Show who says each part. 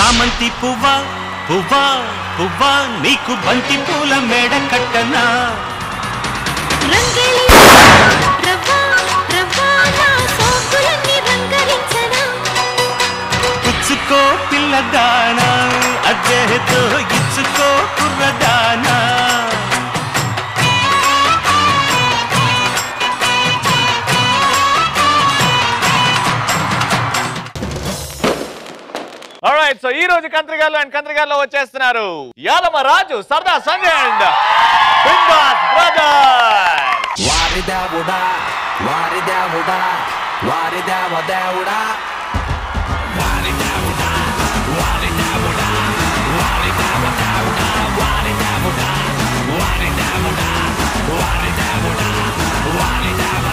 Speaker 1: చామంతి పువ్వా పువ్వా పువ్వా నీకు బంతి పూల మేడ కట్టనా
Speaker 2: రంగేలి రవ్వా రవ్వా నా సోకులన్నీ రంగరించనా
Speaker 1: పుచ్చుకో పిల్లదానా అదేతో ఇచ్చుకో కుర్రదానా
Speaker 3: రైట్ సో ఈ రోజు కంత్రిగాల్లో అండ్ కంత్రిగాల్లో వచ్చేస్తున్నారు యాదమ రాజు సరదా సంజయ్ అండ్ బిందాస్ బ్రదర్
Speaker 4: వారిదేవుడా వారిదేవుడా వారిదేవ దేవుడా వారిదేవుడా వారిదేవుడా వారిదేవ దేవుడా వారిదేవుడా వారిదేవుడా వారిదేవుడా వారిదేవ